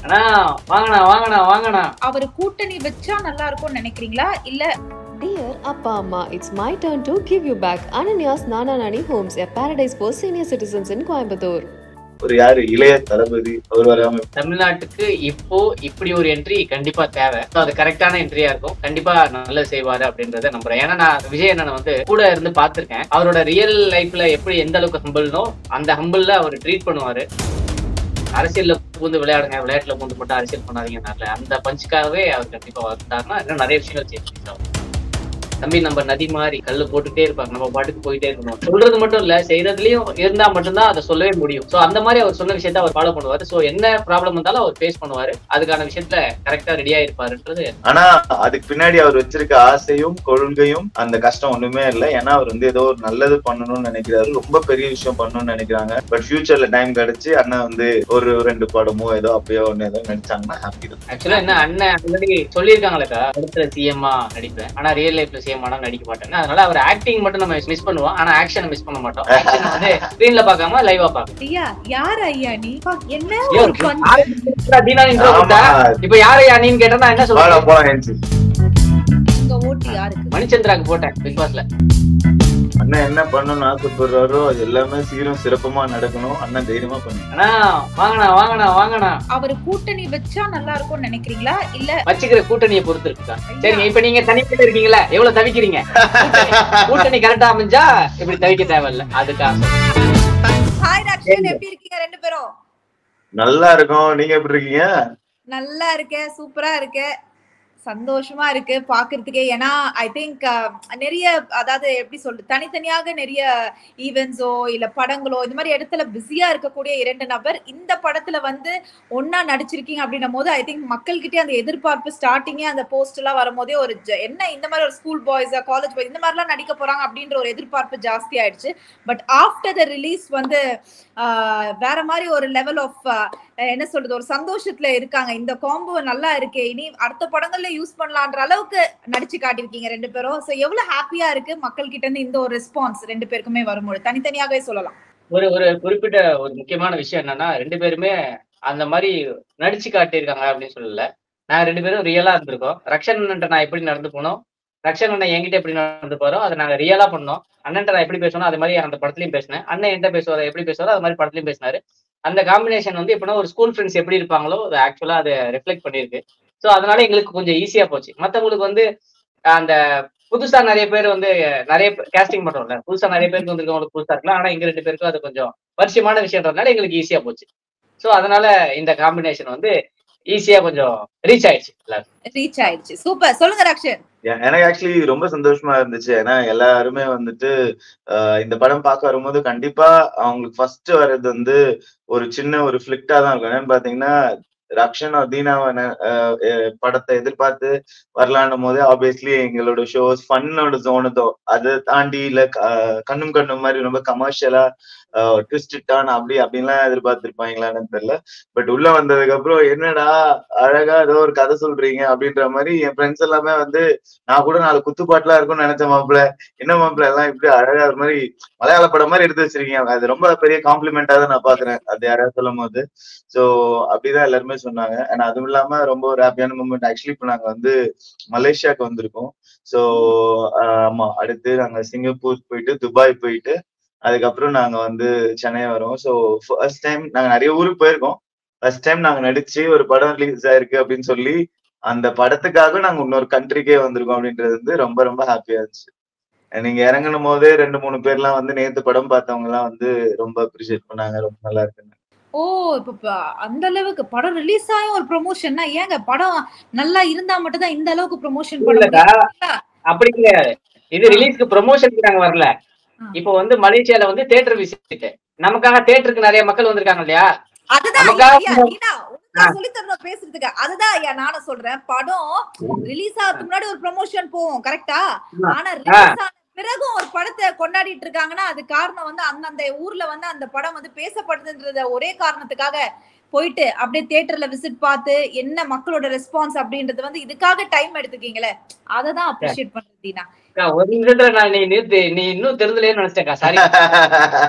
அண்ணா வாங்கண்ணா வாங்கண்ணா வாங்கண்ணா அவர் கூட்டணி வச்சா நல்லா இருக்கும்னு நினைக்கிறீங்களா இல்ல Dear Appa Amma, it's my turn to give you back Ananya's Nana Nani Homes, a paradise for senior citizens in Coimbatore. ஒரு யாரு இளைய தளபதி அவர் வராம தமிழ்நாட்டுக்கு இப்போ இப்படி ஒரு என்ட்ரி கண்டிப்பா தேவை So, அது கரெக்டான என்ட்ரியா இருக்கும் கண்டிப்பா நல்லது செய்வாரு அப்படின்றத நம்புறேன் ஏன்னா நான் விஜய் அண்ணனை வந்து கூட இருந்து பார்த்திருக்கேன் அவரோட ரியல் லைஃப்ல எப்படி எந்த அளவுக்கு ஹம்பிள்னோ அந்த ஹம்பிள்ல அவர் ட்ரீட் பண்ணுவாரு அரசியல்ல பூந்து விளையாடுங்க விளையாட்டுல பூந்து மட்டும் அரசியல் பண்ணாதீங்கனால அந்த பஞ்சுக்காகவே அவர் கண்டிப்பா வந்தாருன்னா இன்னும் நிறைய விஷயங்கள் செய்ய தம்பி நம்ம நதி மாதிரி கல்லு போட்டுட்டே இருப்பாங்க நம்ம பாட்டுக்கு போயிட்டே இருக்கணும் சொல்றது மட்டும் இல்ல செய்யறதுலயும் இருந்தா மட்டும்தான் அதை சொல்லவே முடியும் சோ அந்த மாதிரி அவர் சொன்ன விஷயத்த அவர் ஃபாலோ பண்ணுவாரு சோ என்ன ப்ராப்ளம் வந்தாலும் அவர் ஃபேஸ் பண்ணுவாரு அதுக்கான விஷயத்துல கரெக்டா ரெடியா இருப்பாருன்றது ஆனா அதுக்கு பின்னாடி அவர் வச்சிருக்க ஆசையும் கொள்கையும் அந்த கஷ்டம் ஒண்ணுமே இல்ல ஏன்னா அவர் வந்து ஏதோ ஒரு நல்லது பண்ணணும்னு நினைக்கிறாரு ரொம்ப பெரிய விஷயம் பண்ணணும்னு நினைக்கிறாங்க பட் ஃபியூச்சர்ல டைம் கிடைச்சு அண்ணா வந்து ஒரு ரெண்டு படமோ ஏதோ அப்பயோ ஒண்ணு ஏதோ நடிச்சாங்கன்னா ஹாப்பி தான் ஆக்சுவலா என்ன அண்ணன் முன்னாடி சொல்லியிருக்காங்களேக்கா படத்துல சிஎம்மா நடிப்பேன் ஆனா ரியல் லைஃப்ல சிஎம் ஆனா நடிக்க மாட்டேன் அதனால அவர் ஆக்டிங் மட்டும் நம்ம மிஸ் பண்ணுவோம் ஆனா ஆக்ஷனை மிஸ் பண்ண மாட்டோம் ஆக்ஷன் வந்து ஸ்கிரீன்ல பார்க்காம லைவா பார்க்கணும் ஐயா யார் ஐயா நீ பா, என்ன ஐயோ, ஒரு பஞ்சு. ஆரம்பிச்சுட்டா தீனா intro ஆமா. கொடுத்தா, இப்ப யாரு யா நீன்னு கேட்டா நான் என்ன போலாம் சொல்றேன் போலாம் என்சி உங்க ஓட்டு யாருக்கு மணிச்சந்திராக்கு போட்டேன் பிக் பாஸ்ல அண்ணன் என்ன பண்ணணும்னு ஆசைப்படுறாரோ அது எல்லாமே சீரும் சிறப்புமா நடக்கணும் அண்ணன் தைரியமா பண்ணுங்க அண்ணா வாங்கண்ணா வாங்கண்ணா வாங்கண்ணா அவர் கூட்டணி வச்சா நல்லா இருக்கும்னு நினைக்கிறீங்களா இல்ல வச்சுக்கிற கூட்டணியை பொறுத்து இருக்குக்கா சரிங்க இப்ப நீங்க தனிப்பட்டு இருக்கீங்களா எவ்வளவு தவிக்கிறீங்க கூட்டணி- கூட்டணி கரெக்டா அமைஞ்சா இப்படி தவிக்க தேவையில்ல அதுக்காக ஹாய் ரக்ஷன் எப்படி இருக்கீங்க ரெண்டு பேரும் நல்லா இருக்கும் நீங்க எப்படி இருக்கீங்க நல்லா இருக்கேன் சூப்பரா இருக்கு சந்தோஷமா இருக்கு பாக்குறதுக்கே ஏன்னா ஐ திங்க் நிறைய அதாவது எப்படி சொல்றது தனித்தனியாக நிறைய ஈவெண்ட்ஸோ இல்ல படங்களோ இந்த மாதிரி இடத்துல பிஸியா இருக்கக்கூடிய இரண்டு நபர் இந்த படத்துல வந்து ஒன்னா நடிச்சிருக்கீங்க அப்படின்னும் போது ஐ திங்க் மக்கள்கிட்டே அந்த எதிர்பார்ப்பு ஸ்டார்டிங்கே அந்த போஸ்ட் எல்லாம் வரும்போதே ஒரு ஜ- என்ன இந்த மாதிரி ஒரு ஸ்கூல் பாய்ஸ் காலேஜ் பாய்ஸ் இந்த மாதிரிலாம் நடிக்க போறாங்க அப்படின்ற ஒரு எதிர்பார்ப்பு ஜாஸ்தி ஆயிடுச்சு பட் ஆஃப்டர் த ரிலீஸ் வந்து ஆஹ், வேற மாதிரி ஒரு லெவல் ஆஃப் என்ன சொல்றது ஒரு சந்தோஷத்துல இருக்காங்க இந்த காம்போ நல்லா இருக்கு இனி அடுத்த படங்கள்ல யூஸ் பண்ணலான்ற அளவுக்கு நடிச்சு காட்டியிருக்கீங்க ரெண்டு பேரும் சோ எவ்வளவு ஹாப்பியா இருக்கு மக்கள் கிட்ட இருந்து இந்த ஒரு ரெஸ்பான்ஸ் ரெண்டு பேருக்குமே வரும்போது தனித்தனியாகவே சொல்லலாம் ஒரு ஒரு குறிப்பிட்ட ஒரு முக்கியமான விஷயம் என்னன்னா ரெண்டு பேருமே அந்த மாதிரி நடிச்சு காட்டியிருக்காங்க அப்படின்னு சொல்லல நாங்க ரெண்டு பேரும் ரியலா இருந்திருக்கோம் ரக்ஷன் அண்ணன்ட்ட நான் எப்படி நடந்து போனோம் ரக்ஷன் அண்ணன் என்கிட்ட எப்படி நடந்து போறோம் அதை நாங்க ரியலா பண்ணோம் அண்ணன்ட்ட நான் எப்படி பேசணும் அது மாதிரி அந்த படத்துலயும் பேசினேன் அண்ணன் என்கிட்ட பேசுவாரு எப்படி பேசுவாரோ அது மாதிரி படத்துலயும் பேசினாரு அந்த காம்பினேஷன் வந்து எப்படின்னா ஒரு ஸ்கூல் ஃப்ரெண்ட்ஸ் எப்படி இருப்பாங்களோ அது ஆக்சுவலா அதை ரிஃப்ளெக்ட் பண்ணியிருக்கு ஸோ அதனால எங்களுக்கு கொஞ்சம் ஈஸியா போச்சு மத்தவங்களுக்கு வந்து அந்த புதுசா நிறைய பேர் வந்து நிறைய கேஸ்டிங் பண்றோம்ல புதுசா நிறைய பேருக்கு வந்திருக்கவங்களுக்கு புதுசா இருக்கலாம் ஆனா எங்க ரெண்டு பேருக்கும் அது கொஞ்சம் பரிச்சயமான விஷயம்ன்றதுனால எங்களுக்கு ஈஸியா போச்சு சோ அதனால இந்த காம்பினேஷன் வந்து ஈஸியா கொஞ்சம் ரீச் ஆயிடுச்சு எல்லாருக்கும் ரீச் ஆயிடுச்சு சூப்பர் சொல்லுங்க ரக்ஷன் எ- எனக்கு ஆக்சுவலி ரொம்ப சந்தோஷமா இருந்துச்சு ஏன்னா எல்லாருமே வந்துட்டு ஆஹ் இந்த படம் பார்க்க வரும்போது கண்டிப்பா அவங்களுக்கு ஃபர்ஸ்ட் வர்றது வந்து ஒரு சின்ன ஒரு ஃபிளிக்டா தான் இருக்கும் என்னன்னு பாத்தீங்கன்னா ரக்ஷன் or தீனாவை ந- ஆஹ் அஹ் படத்தை எதிர்பார்த்து வரலான்னும் போது ஆப்வியஸ்லி எங்களோட ஷோஸ் ஃபன்னோட ஜோனுதோ அதை தாண்டி இல்ல க- கண்ணும் கண்ணும் மாதிரி ரொம்ப கமர்ஷியலா ட்விஸ்டான அப்படி அப்படின்லாம் எதிர்பார்த்திருப்பாங்களான்னு தெரியல பட் உள்ள வந்ததுக்கு அப்புறம் என்னடா அழகா ஏதோ ஒரு கதை சொல்றீங்க அப்படின்ற மாதிரி என் ஃப்ரெண்ட்ஸ் எல்லாமே வந்து நான் கூட நாலு குத்துப்பாட்டுலாம் இருக்கும்னு நினைச்ச மாப்பிள்ள என்ன மாப்பிள்ள எல்லாம் இப்படி அழகா ஒரு மாதிரி மலையாள படம் மாதிரி எடுத்து வச்சிருக்கீங்க அது ரொம்ப பெரிய காம்ப்ளிமெண்டா தான் நான் பாக்குறேன் அது யாராவது சொல்லும் போது சோ அப்படிதான் எல்லாருமே சொன்னாங்க அண்ட் அதுவும் இல்லாம ரொம்ப ஒரு ஹாப்பியான மூமெண்ட் ஆக்சுவலி இப்போ நாங்க வந்து மலேசியாக்கு வந்திருக்கோம் சோ ஆமா அடுத்து நாங்க சிங்கப்பூர் போயிட்டு துபாய் போயிட்டு அதுக்கப்புறம் நாங்க வந்து சென்னை வரோம் சோ ஃபர்ஸ்ட் டைம் நாங்க நிறைய ஊருக்கு போயிருக்கோம் ஃபர்ஸ்ட் டைம் நாங்க நடிச்சு ஒரு படம் ரிலீஸ் ஆயிருக்கு அப்படின்னு சொல்லி அந்த படத்துக்காக நாங்க இன்னொரு கண்ட்ரிக்கே வந்திருக்கோம் அப்படின்றது வந்து ரொம்ப ரொம்ப ஹாப்பியா இருந்துச்சு நீங்க இறங்கணும் போதே ரெண்டு மூணு பேர்லாம் வந்து நேத்து படம் பார்த்தவங்க எல்லாம் வந்து ரொம்ப அப்ரிஷியேட் பண்ணாங்க ரொம்ப நல்லா இருக்குன்னு ஓ இப்ப ப- அந்த அளவுக்கு படம் ரிலீஸ் ஆயும் ஒரு ப்ரொமோஷன்னா ஏங்க படம் நல்லா இருந்தா மட்டும் தான் இந்த அளவுக்கு ப்ரொமோஷன் பண்ண இல்லக்கா முடியும் அப்படி கிடையாது இது ரிலீஸ்க்கு ப்ரொமோஷனுக்கு நாங்க வரல ஆ. இப்போ வந்து மலேசியால வந்து தியேட்டர் விசிட் நமக்காக தியேட்டருக்கு நிறைய மக்கள் வந்திருக்காங்க இல்லையா அதுதான் நமக்காக ஐயா, ஐயா, உனக்கு சொல்லி தரணும் பேசுறதுக்கு அதுதான் ஐயா நானும் சொல்றேன் படம் ரிலீஸ் ஆகிறதுக்கு முன்னாடி ஒரு ப்ரொமோஷன் போவோம் கரெக்டா ஆ. ஆனா ரிலீஸ் ஆன பிறகும் ஒரு படத்தை கொண்டாடிட்டு இருக்காங்கன்னா அது காரணம் வந்து அந்தந்த ஊர்ல வந்து அந்த படம் வந்து பேசப்படுதுன்றத ஒரே காரணத்துக்காக போயிட்டு அப்படியே தியேட்டர்ல விசிட் பார்த்து என்ன மக்களோட ரெஸ்பான்ஸ் அப்படின்றது வந்து இதுக்காக டைம் எடுத்துக்கீங்களே அதை தான் அப்ரிஷியேட் பண்றது தீனா அக்கா, ஒரு நிமிஷத்துல நான் நீ நிறுத்து நீ இன்னும் தெரிஞ்சலேன்னு நினைச்சேக்கா சாரி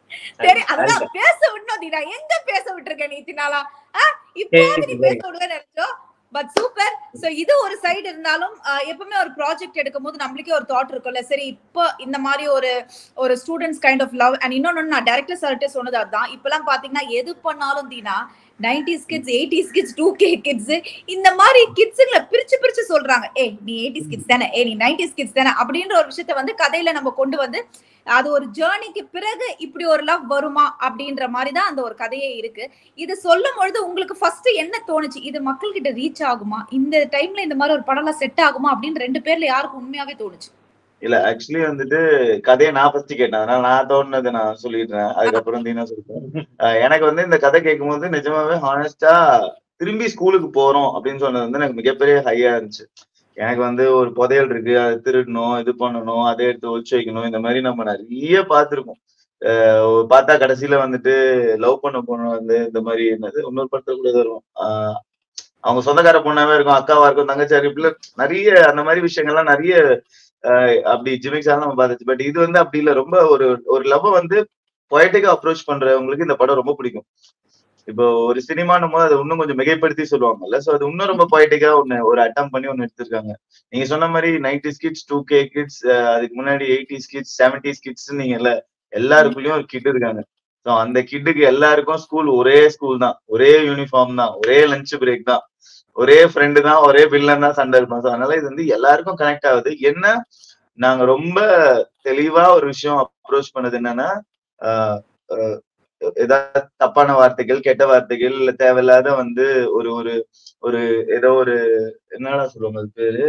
சரி அதெல்லாம் பேச விடணும் தீனா எங்க பேச விட்டுருக்க நீ தினாலா இப்போ நீ பேச விடுவேன் நினைச்சோம் பட் சூப்பர் சோ இது ஒரு சைடு இருந்தாலும் ஆஹ், எப்பவுமே ஒரு ப்ராஜெக்ட் எடுக்கும் போது நம்மளுக்கே ஒரு தாட் இருக்கும்ல சரி இப்போ இந்த மாதிரி ஒரு ஒரு students kind of love and இன்னொன்னு நான் டேரக்டர் சார்ட்டே சொன்னது அதுதான் இப்பெல்லாம் பாத்தீங்கன்னா எது பண்ணாலும் தீனா nineties kids eighties kids two K kids இந்த மாதிரி கிட்ஸுங்களை பிரிச்சு பிரிச்சு சொல்றாங்க ஏய் நீ எயிட்டிஸ் கிட்ஸ் தானே ஏ நீ நைன்டிஸ் கிட்ஸ் தானே அப்படின்ற ஒரு விஷயத்த வந்து கதையில நம்ம கொண்டு வந்து அது ஒரு ஜேர்னிக்கு பிறகு இப்படி ஒரு லவ் வருமா அப்படின்ற மாதிரி தான் அந்த ஒரு கதையே இருக்கு இது சொல்லும் பொழுது உங்களுக்கு ஃபர்ஸ்ட் என்ன தோணுச்சு இது மக்கள் கிட்ட ரீச் ஆகுமா இந்த டைம்ல இந்த மாதிரி ஒரு படம்லாம் செட் ஆகுமா அப்படின்னு ரெண்டு பேர்ல யாருக்கு உண்மையாவே தோணுச்சு இல்ல ஆக்சுவலி வந்துட்டு கதையை நான் ஃபர்ஸ்ட் கேட்டேன் அதனால நான் தோணுனதை நான் சொல்லிடுறேன் அதுக்கப்புறம் தீனா சொல்றேன் அஹ் எனக்கு வந்து இந்த கதை கேட்கும்போது நிஜமாவே ஹானஸ்டா திரும்பி ஸ்கூலுக்கு போறோம் அப்படின்னு சொன்னது வந்து எனக்கு மிகப்பெரிய ஹையா இருந்துச்சு எனக்கு வந்து ஒரு புதையல் இருக்கு அதை திருடணும் இது பண்ணணும் அதை எடுத்து ஒழிச்சு வைக்கணும் இந்த மாதிரி நம்ம நிறைய பார்த்திருக்கோம் அஹ் பார்த்தா கடைசியில வந்துட்டு லவ் பண்ண பொண்ணு வந்து இந்த மாதிரி என்னது இன்னொரு படத்துல கூட இது வரும் ஆஹ் அவங்க சொந்தக்கார பொண்ணாவே இருக்கும் அக்காவா இருக்கும் தங்கச்சியா இருக்கும் நிறைய அந்த மாதிரி விஷயங்கள்லாம் நிறைய ஆஹ் அப்படி ஜிமிக்ஸா நம்ம பார்த்துச்சு பட் இது வந்து அப்படி இல்ல ரொம்ப ஒரு ஒரு லவ் வந்து பொயட்டிக்கா அப்ரோச் பண்றவங்களுக்கு இந்த படம் ரொம்ப பிடிக்கும் இப்போ ஒரு சினிமானும் போது அதை இன்னும் கொஞ்சம் மிகைப்படுத்தி சொல்லுவாங்கல்ல சோ அது இன்னும் ரொம்ப பொயட்டிக்கா ஒண்ணு ஒரு அட்டம் பண்ணி ஒண்ணு எடுத்திருக்காங்க நீங்க சொன்ன மாதிரி nineties kids two K kids அதுக்கு முன்னாடி எயிட்டிஸ் கிட்ஸ் செவன்டிஸ் கிட்ஸ் நீங்க இல்ல எல்லாருக்குள்ளயும் ஒரு கிட் இருக்காங்க சோ அந்த கிட்டுக்கு எல்லாருக்கும் ஸ்கூல் ஒரே ஸ்கூல் தான் ஒரே யூனிஃபார்ம் தான் ஒரே லஞ்ச் பிரேக் தான் ஒரே ஃப்ரெண்டு தான் ஒரே வில்லன் தான் சண்டை இருப்பான் So அதனால இது வந்து எல்லாருக்கும் கனெக்ட் ஆகுது என்ன நாங்க ரொம்ப தெளிவா ஒரு விஷயம் அப்ரோச் பண்ணது என்னன்னா ஆஹ் ஆஹ் ஏதாவது தப்பான வார்த்தைகள் கெட்ட வார்த்தைகள் இல்ல தேவையில்லாத வந்து ஒரு ஒரு ஒரு ஏதோ ஒரு என்னடா சொல்லுவாங்க அது பேரு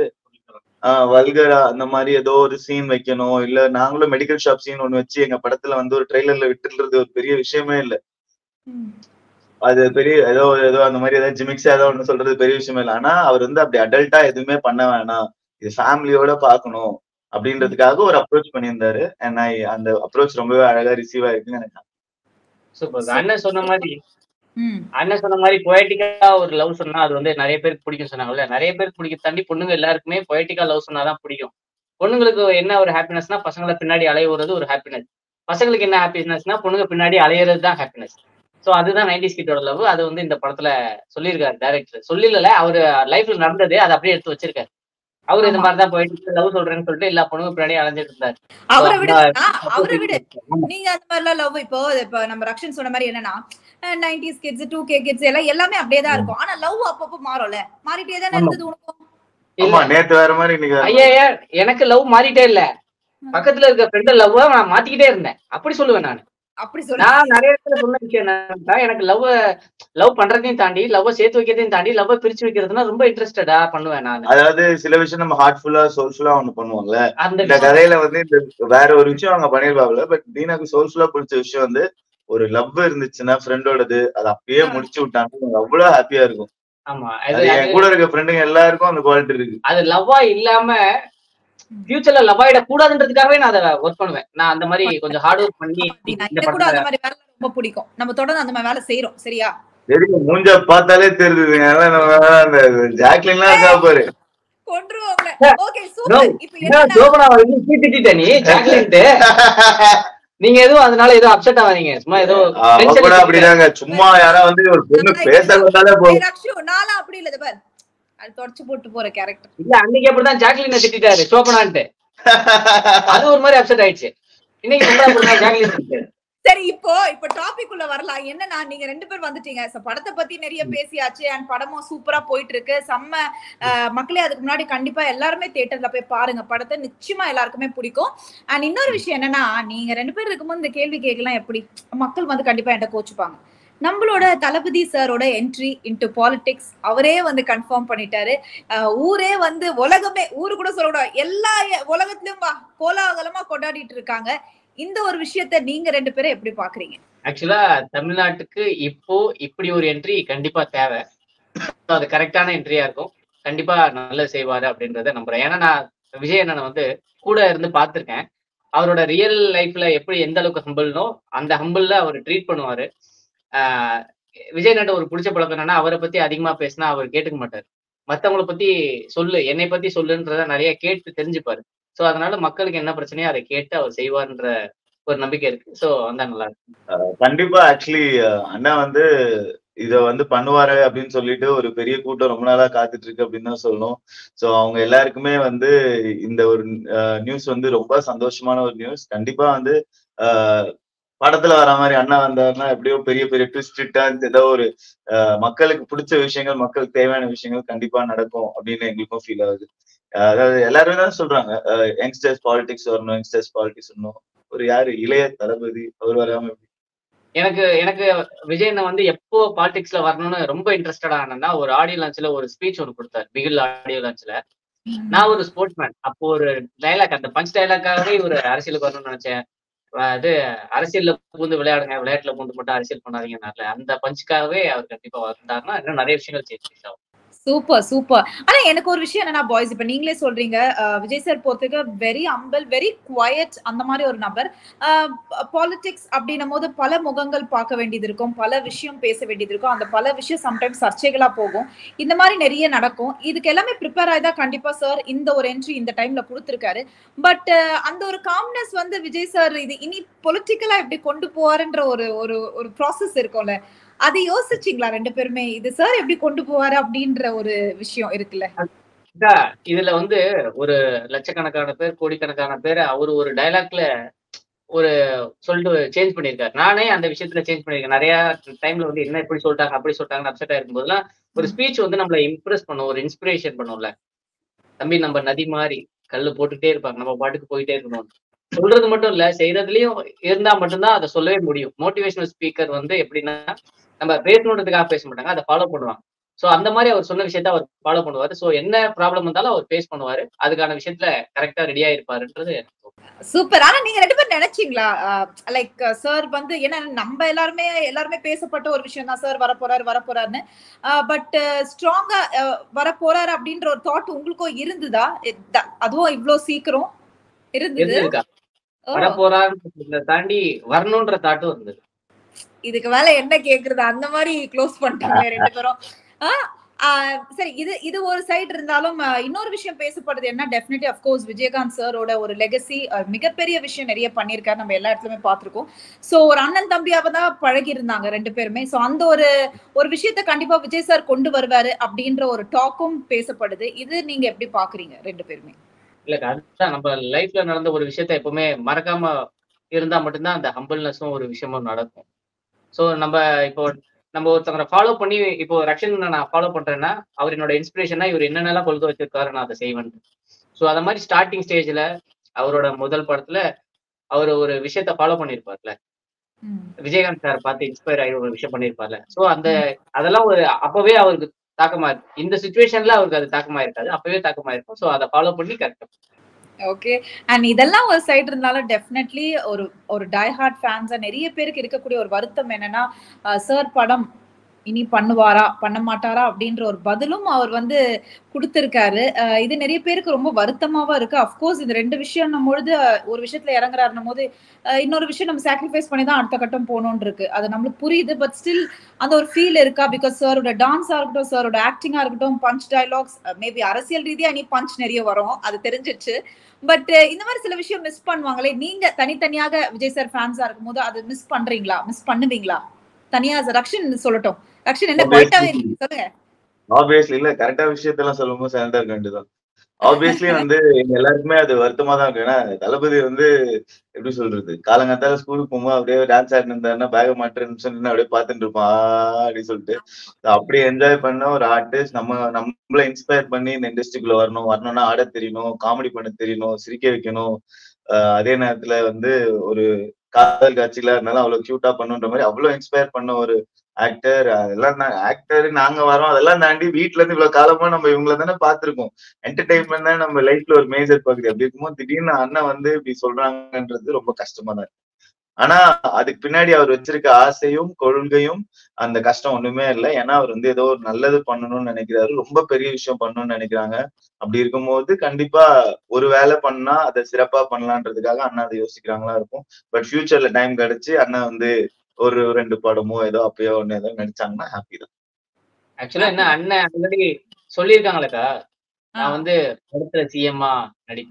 ஆஹ் வல்கரா அந்த மாதிரி ஏதோ ஒரு சீன் வைக்கணும் இல்ல நாங்களும் மெடிக்கல் ஷாப் சீன் ஒண்ணு வச்சு எங்க படத்துல வந்து ஒரு ட்ரெய்லர்ல விட்டுறது ஒரு பெரிய விஷயமே இல்ல அது பெரிய ஏதோ ஏதோ அந்த மாதிரி ஏதாவது ஜிமிக்ஸ் ஏதோ ஒண்ணு சொல்றது பெரிய விஷயமே இல்லை ஆனா அவர் வந்து அப்படி அடல்ட்டா எதுவுமே பண்ண வேணாம் இது ஃபேமிலியோட பார்க்கணும் அப்படின்றதுக்காக ஒரு அப்ரோச் பண்ணியிருந்தாரு அண்ட் ஐ அந்த அப்ரோச் ரொம்பவே அழகா ரிசீவ் ஆயிருக்குன்னு எனக்கு சூப்பர் அண்ணன் சொன்ன மாதிரி ம் அண்ணன் சொன்ன மாதிரி பொயட்டிக்கா ஒரு லவ் சொன்னா அது வந்து நிறைய பேருக்கு பிடிக்கும் சொன்னாங்கல்ல நிறைய பேருக்கு பிடிக்க தாண்டி பொண்ணுங்க எல்லாருக்குமே பொயட்டிக்கா லவ் சொன்னாதான் பிடிக்கும் பொண்ணுங்களுக்கு என்ன ஒரு ஹாப்பினஸ்னா பசங்களை பின்னாடி அலைய விடுறது ஒரு ஹாப்பினஸ் பசங்களுக்கு என்ன ஹாப்பினஸ்னா பொண்ணுங்க பின்னாடி அலையிறது தான் ஹாப்பினஸ் ஸோ அதுதான் நைன்டிஸ் கிட்டோட லவ் அது வந்து இந்த படத்துல சொல்லியிருக்காரு டேரக்டர் சொல்லிடல அவரு லைஃப்ல நடந்தது அதை அப்படியே எடுத்து வச்சிருக்காரு அவரு இந்த ஆமா. மாதிரி தான் போயிட்டு லவ் சொல்றேன்னு சொல்லிட்டு எல்லா பொண்ணுங்க பின்னாடி அலைஞ்சிட்டு இருந்தாரு அவரை விட So, அவரை விட ஆமா. நீங்க அந்த மாதிரிலாம் லவ் இப்போ இப்ப நம்ம ரக்ஷன் சொன்ன மாதிரி என்னன்னா nineties kids two K kids எல்லாம் எல்லாமே அப்படியே தான் இருக்கும் ஆனா லவ் அப்பப்போ மாறும்ல மாறிட்டே தானே ஆமா. இருந்தது உனக்கும் ஆமா இல்ல நேத்து வேற மாதிரி இன்னைக்கு வேற மாதிரி. ஐயா எனக்கு லவ் மாறிட்டே இல்ல பக்கத்துல இருக்க ஃப்ரெண்ட் லவ் நான் மாத்திக்கிட்டே இருந்தேன் அப்படி சொல்லுவேன் நான் அப்படி சொல்லு நான் நிறைய இடத்துல சொன்ன விஷயம் என்னன்னா எனக்கு லவ் லவ் பண்றதையும் தாண்டி லவ் சேர்த்து வைக்கிறதையும் தாண்டி லவ் பிரிச்சு வைக்கிறதுனா ரொம்ப இன்ட்ரெஸ்டடா பண்ணுவேன் நான் அதாவது சில விஷயம் நம்ம ஹார்ட்ஃபுல்லா சோல்ஃபுல்லா ஒண்ணு பண்ணுவோம்ல அந்த இந்த கதையில வந்து இந்த வேற ஒரு விஷயம் அவங்க பண்ணிருப்பாங்கல்ல பட் தீனாக்கு சோல்ஃபுல்லா பிடிச்ச விஷயம் வந்து ஒரு லவ் இருந்துச்சுன்னா ஃப்ரெண்டோடது அதை அப்படியே முடிச்சு விட்டாங்க எனக்கு அவ்வளவு ஹாப்பியா இருக்கும் ஆமா அது அது என் கூட இருக்க ஃப்ரெண்டுங்க எல்லாருக்கும் அந்த குவாலிட்டி இருக்கு அது லவ்வா இல்லாம ஃபியூச்சர்ல லவ் ஆயிட கூடாதுன்றதுக்காகவே நான் அதை ஒர்க் பண்ணுவேன் நான் அந்த மாதிரி கொஞ்சம் ஹார்ட் ஒர்க் பண்ணி அப்படின்னா இந்த எனக்கு கூட படத்துல அந்த மாதிரி வேலை ரொம்ப பிடிக்கும் நம்ம தொடர்ந்து அந்த மாதிரி வேலை செய்யறோம் சரியா தெரியும் மூஞ்ச பார்த்தாலே தெரியுதுங்க அதெல்லாம் நம்ம அந்த ஜாக்லின்லாம் இருக்கா பாரு கொன்றுவோம்ல ஓகே No. சூப்பர் இப்போ என்ன என்ன ஜோபனா திட்ட நீ ஜாக்லின்ட்டு நீங்க எதுவும் அதனால எதுவும் அப்செட் ஆகாதீங்க சும்மா ஏதோ அவ tension கூட ல அப்படிதாங்க சும்மா யாரா வந்து ஒரு பொண்ணு பேச வந்தாலே போதும் ரக்ஷு நாளா அப்படி இல்ல பார் அது தொடச்சு போட்டு போற கேரக்டர் இல்ல அன்னைக்கு அப்படிதான் ஜாக்லினை திட்டாரு சோபனான்ட்டு அது ஒரு மாதிரி அப்செட் ஆயிடுச்சு இன்னைக்கு சொல்றா அப்படிதான் ஜாக்லின் திட்டிட்டாரு. சரி இப்போ இப்போ டாபிக் உள்ள வரலாம் என்னன்னா நீங்க ரெண்டு பேர் வந்துட்டீங்க So, படத்தை பத்தி நிறைய பேசியாச்சு அண்ட் படமும் சூப்பரா போயிட்டு இருக்கு செம்ம அஹ், மக்களே அதுக்கு முன்னாடி கண்டிப்பா எல்லாருமே தியேட்டர்ல போய் பாருங்க படத்தை நிச்சயமா எல்லாருக்குமே பிடிக்கும் அண்ட் இன்னொரு விஷயம் என்னன்னா நீங்க ரெண்டு பேர் இருக்கும்போது இந்த கேள்வி கேட்கலாம் எப்படி மக்கள் வந்து கண்டிப்பா என்கிட்ட கோச்சுப்பாங்க நம்மளோட தளபதி சாரோட என்ட்ரி இன்டு பாலிடிக்ஸ் அவரே வந்து கன்ஃபார்ம் பண்ணிட்டாரு அஹ், ஊரே வந்து உலகமே ஊரு கூட சொல்லக்கூடாது எல்லா உலகத்திலயும் வா- கோலாகலமா கொண்டாடிட்டு இருக்காங்க இந்த ஒரு விஷயத்த நீங்க ரெண்டு பேரும் எப்படி பாக்குறீங்க ஆக்சுவலா தமிழ்நாட்டுக்கு இப்போ இப்படி ஒரு என்ட்ரி கண்டிப்பா தேவை So, அது கரெக்டான என்ட்ரியா இருக்கும் கண்டிப்பா நல்லது செய்வாரு அப்படின்றத நம்புறேன் ஏன்னா நான் விஜய் அண்ணனை வந்து கூட இருந்து பார்த்திருக்கேன் அவரோட ரியல் லைஃப்ல எப்படி எந்த அளவுக்கு ஹம்பிள்னோ அந்த ஹம்பிள்ல அவர் ட்ரீட் பண்ணுவாரு ஆஹ் விஜய் நட்ட ஒரு பிடிச்ச பழக்கம் என்னன்னா அவரை பத்தி அதிகமா பேசினா அவர் கேட்டுக்க மாட்டார் மத்தவங்கள பத்தி சொல்லு என்னை பத்தி சொல்லுன்றத நிறைய கேட்டு தெரிஞ்சுப்பாரு சோ அதனால மக்களுக்கு என்ன பிரச்சனையோ அதை கேட்டு அவர் செய்வார்ன்ற ஒரு நம்பிக்கை இருக்கு சோ வந்தா நல்லா இருக்கும் கண்டிப்பா ஆக்சுவலி அண்ணா வந்து இத வந்து பண்ணுவாரு அப்படின்னு சொல்லிட்டு ஒரு பெரிய கூட்டம் ரொம்ப நாளா காத்துட்டு இருக்கு அப்படின்னு தான் சொல்லணும் சோ அவங்க எல்லாருக்குமே வந்து இந்த ஒரு நியூஸ் வந்து ரொம்ப சந்தோஷமான ஒரு நியூஸ் கண்டிப்பா வந்து அஹ், படத்துல வர மாதிரி அண்ணா வந்தாருன்னா எப்படியோ பெரிய பெரிய ட்விஸ்ட் டர்ன்ஸ் ஏதோ ஒரு அஹ், மக்களுக்கு பிடிச்ச விஷயங்கள் மக்களுக்கு தேவையான விஷயங்கள் கண்டிப்பா நடக்கும் அப்படின்னு எங்களுக்கும் ஃபீல் ஆகுது அஹ், அதாவது எல்லாருமே தான் சொல்றாங்க யங்ஸ்டர்ஸ் பாலிடிக்ஸ் வரணும் யங்ஸ்டர்ஸ் பாலிடிக்ஸ் வரணும் ஒரு யாரு இளைய தளபதி அவர் வராம எப்படி? எனக்கு எனக்கு விஜயனை வந்து எப்போ பாலிடிக்ஸ்ல வரணும்னு ரொம்ப இன்ட்ரெஸ்டட் ஆனேன்னா ஒரு ஆடியோ லான்ச்ல ஒரு ஸ்பீச் ஒன்று கொடுத்தாரு பிகில் ஆடியோ லான்ச்ல நான் ஒரு ஸ்போர்ட்ஸ் மேன் அப்போ ஒரு டைலாக் அந்த பஞ்ச் டைலாக்காகவே ஒரு அரசியலுக்கு வரணும்னு நினைச்சேன் அது அரசியல்ல பூந்து விளையாடுங்க விளையாட்டுல பூந்து மட்டும் அரசியல் பண்ணாதீங்கனால அந்த பஞ்சுக்காகவே அவர் கண்டிப்பா வந்தாருன்னா இன்னும் நிறைய விஷயங்கள் சேஞ்ச் ஆகும் சூப்பர் சூப்பர் ஆனா எனக்கு ஒரு விஷயம் என்னன்னா பாய்ஸ் இப்ப நீங்களே சொல்றீங்க அஹ், விஜய் சார் பொறுத்துக்கு வெரி அம்பல் வெரி குவயட் அந்த மாதிரி ஒரு நபர் பாலிடிக்ஸ் அப்படின்னும் போது பல முகங்கள் பார்க்க வேண்டியது இருக்கும் பல விஷயம் பேச வேண்டியது இருக்கும் அந்த பல விஷயம் சம்டைம்ஸ் சர்ச்சைகளா போகும் இந்த மாதிரி நிறைய நடக்கும் இதுக்கு எல்லாமே ப்ரிப்பேர் ஆயிதான் கண்டிப்பா சார் இந்த ஒரு என்ட்ரி இந்த டைம்ல கொடுத்திருக்காரு பட் அந்த ஒரு காம்னஸ் வந்து விஜய் சார் இது இனி பொலிட்டிக்கலா எப்படி கொண்டு போவாருன்ற ஒரு ஒரு ஒரு ப்ராசஸ் இருக்கும்ல அதை யோசிச்சீங்களா ரெண்டு பேருமே இது சார் எப்படி கொண்டு போவாரு அப்படின்ற ஒரு விஷயம் இருக்குல்ல அக்கா, இதுல வந்து ஒரு லட்சக்கணக்கான பேர் கோடிக்கணக்கான பேர் அவர் ஒரு டைலாக்ல ஒரு சொல்லிட்டு சேஞ்ச் பண்ணியிருக்காரு நானே அந்த விஷயத்துல சேஞ்ச் பண்ணியிருக்கேன் நிறைய டைம்ல வந்து என்ன இப்படி சொல்லிட்டாங்க அப்படி சொல்லிட்டாங்கன்னு அப்செட் ஆயிருக்கும் போதெல்லாம் ஒரு ஸ்பீச் வந்து நம்மள இம்ப்ரெஸ் பண்ணும் ஒரு இன்ஸ்பிரேஷன் பண்ணும்ல தம்பி நம்ம நதி மாதிரி கல்லு போட்டுட்டே இருப்பாங்க நம்ம பாட்டுக்கு போயிட்டே இருக்கணும் சொல்றது மட்டும் இல்ல செய்யறதுலயும் இருந்தா மட்டும்தான் அதை சொல்லவே முடியும் மோட்டிவேஷனல் ஸ்பீக்கர் வந்து எப்படின்னா நம்ம பேசணுன்றதுக்காக பேச மாட்டாங்க அதை ஃபாலோ பண்ணுவாங்க சோ அந்த மாதிரி அவர் சொன்ன விஷயத்த அவர் ஃபாலோ பண்ணுவாரு சோ என்ன ப்ராப்ளம் வந்தாலும் அவர் ஃபேஸ் பண்ணுவாரு அதுக்கான விஷயத்துல கரெக்டா ரெடியா இருப்பாருன்றது எனக்கு தோணுது. சூப்பர் ஆனா நீங்க ரெண்டு பேரும் நினைச்சீங்களா லைக் சார் வந்து ஏன்னா நம்ம எல்லாருமே எல்லாருமே பேசப்பட்ட ஒரு விஷயம் தான் சார் வரப்போறாரு வரப்போறாருன்னு பட் ஸ்ட்ராங்கா வரப்போறாரு அப்படின்ற ஒரு தாட் உங்களுக்கும் இருந்ததா இத- அதுவும் இவ்ளோ சீக்கிரம் இருந்தது இருந்திருக்கா ஓ, வரப்போறான்னு தாண்டி வரணுன்ற தாட்டும் இருந்தது இதுக்கு மேல என்ன கேக்குறது அந்த மாதிரி க்ளோஸ் பண்ணிட்டாங்க ரெண்டு பேரும் ஆ, ஆ, சரி இது இது ஒரு சைடு இருந்தாலும் ஆ, இன்னொரு விஷயம் பேசப்படுது என்ன டெஃபினெட்லி அஃப்கோர்ஸ் விஜயகாந்த் சாரோட ஒரு லெகசி மிகப்பெரிய விஷயம் நிறைய பண்ணியிருக்காரு நம்ம எல்லா இடத்துலயுமே பார்த்திருக்கோம் சோ ஒரு அண்ணன் தம்பியாவ தான் பழகி இருந்தாங்க ரெண்டு பேருமே சோ அந்த ஒரு ஒரு விஷயத்த கண்டிப்பா விஜய் சார் கொண்டு வருவாரு அப்படின்ற ஒரு டாக்கும் பேசப்படுது இது நீங்க எப்படி பாக்குறீங்க ரெண்டு பேருமே இல்ல அதுதான் நம்ம லைஃப்ல நடந்த ஒரு விஷயத்த எப்பவுமே மறக்காம இருந்தா மட்டும்தான் அந்த ஹம்பிள்னஸும் ஒரு விஷயமும் நடக்கும் சோ நம்ம இப்போ நம்ம ஒருத்தவங்களை ஃபாலோ பண்ணி இப்போ ரக்ஷன் நான் ஃபாலோ பண்றேன்னா அவர் என்னோட இன்ஸ்பிரேஷனா இவர் என்னென்னலாம் கொள்கை வச்சிருக்காரு நான் அதை செய்வேன் சோ அத மாதிரி ஸ்டார்டிங் ஸ்டேஜ்ல அவரோட முதல் படத்துல அவர் ஒரு விஷயத்த ஃபாலோ பண்ணிருப்பார்ல ம். விஜயகாந்த் சார் பார்த்து இன்ஸ்பயர் ஆகி ஒரு விஷயம் பண்ணிருப்பார்ல சோ அந்த அதெல்லாம் ஒரு அப்பவே அவருக்கு தாக்கமா இருக்கு இந்த சுச்சுவேஷன்ல அவருக்கு அது தாக்கமா இருக்காது அப்பவே தாக்கமா இருக்கும் சோ அதை ஃபாலோ பண்ணி கரெக்டா ஓகே அண்ட் இதெல்லாம் ஒரு சைடு இருந்தாலும் டெஃபினெட்லி ஒரு ஒரு டை ஹார்ட் ஃபேன்ஸா நிறைய பேருக்கு இருக்கக்கூடிய ஒரு வருத்தம் என்னன்னா சார் படம் இனி பண்ணுவாரா பண்ண மாட்டாரா அப்படின்ற ஒரு பதிலும் அவர் வந்து கொடுத்திருக்காரு அஹ் இது நிறைய பேருக்கு ரொம்ப வருத்தமாவா இருக்கு அஃப்கோர்ஸ் இந்த ரெண்டு விஷயம் பொழுது அஹ் ஒரு விஷயத்துல இறங்குறாருன்னும் போது அஹ் இன்னொரு விஷயம் நம்ம சாக்ரிஃபைஸ் பண்ணி தான் அடுத்த கட்டம் போகணும்னு இருக்கு அது நம்மளுக்கு புரியுது பட் ஸ்டில் அந்த ஒரு ஃபீல் இருக்கா பிகாஸ் சாரோட டான்ஸா இருக்கட்டும் சாரோட ஆக்டிங்கா இருக்கட்டும் பஞ்ச் டயலாக்ஸ் மேபி அரசியல் ரீதியா இனி பஞ்ச் நிறைய வரும் அது தெரிஞ்சிச்சு பட் இந்த மாதிரி சில விஷயம் மிஸ் பண்ணுவாங்களே நீங்க தனித்தனியாக விஜய் சார் ஃபேன்ஸா இருக்கும்போது அது மிஸ் பண்றீங்களா மிஸ் பண்ணுவீங்களா தனியா ரக்ஷன் சொல்லட்டும் ரக்ஷன் என்ன போயிட்டாவே நீங்க சொல்லுங்க ஆப்வியஸ்லி இல்ல கரெக்டா விஷயத்தெல்லாம் சொல்லும்போது சைலண்டா இருக்க வேண்டியதுதான் ஆப்வியஸ்லி வந்து எங்க எல்லாருக்குமே அது வருத்தமா தான் இருக்கு ஏன்னா தளபதி வந்து எப்படி சொல்றது காலங்காத்தால ஸ்கூலுக்கு போகும்போது அப்படியே டான்ஸ் ஆடிட்டு இருந்தாருன்னா பேக மாட்டேன்னு சொல்லி அப்படியே பார்த்துட்டு இருப்பான் ஆ, அப்படின்னு சொல்லிட்டு அப்படியே என்ஜாய் பண்ண ஒரு ஆர்டிஸ்ட் நம்ம நம்மள இன்ஸ்பயர் பண்ணி இந்த இண்டஸ்ட்ரிக்குள்ள வரணும் வரணும்னா ஆட தெரியணும் காமெடி பண்ண தெரியணும் சிரிக்க வைக்கணும் ஆஹ் அதே நேரத்துல வந்து ஒரு காதல் காட்சிகளா இருந்தாலும் அவ்வளவு கியூட்டா பண்ணுன்ற மாதிரி அவ்வளவு இன்ஸ்பயர் பண்ண ஒரு ஆக்டர் அதெல்லாம் ஆக்டர் நாங்க வரோம் அதெல்லாம் தாண்டி வீட்ல இருந்து இவ்வளவு காலமா நம்ம இவங்கள தானே பார்த்திருக்கோம் என்டர்டைன்மெண்ட் தான் நம்ம லைஃப்ல ஒரு மேஜர் பகுதி அப்படி இருக்கும்போது திடீர்னு அண்ணன் வந்து இப்படி சொல்றாங்கன்றது ரொம்ப கஷ்டமா தான் இருக்கு ஆனா அதுக்கு பின்னாடி அவர் வச்சிருக்க ஆசையும் கொள்கையும் அந்த கஷ்டம் ஒண்ணுமே இல்லை ஏன்னா அவர் வந்து ஏதோ ஒரு நல்லது பண்ணணும்னு நினைக்கிறாரு ரொம்ப பெரிய விஷயம் பண்ணணும்னு நினைக்கிறாங்க அப்படி இருக்கும்போது கண்டிப்பா ஒரு வேலை பண்ணா அதை சிறப்பா பண்ணலான்றதுக்காக அண்ணா அதை யோசிக்கிறாங்களா இருக்கும் பட் ஃபியூச்சர்ல டைம் கிடைச்சு அண்ணா வந்து ஒரு ரெண்டு படமோ ஏதோ அப்பயோ ஒண்ணு ஏதோ நடிச்சாங்கன்னா ஹாப்பி தான் ஆக்சுவலா என்ன அண்ணன் ஆல்ரெடி சொல்லியிருக்காங்களேக்கா நான் வந்து படத்துல சிஎம்மா நடிப்பேன்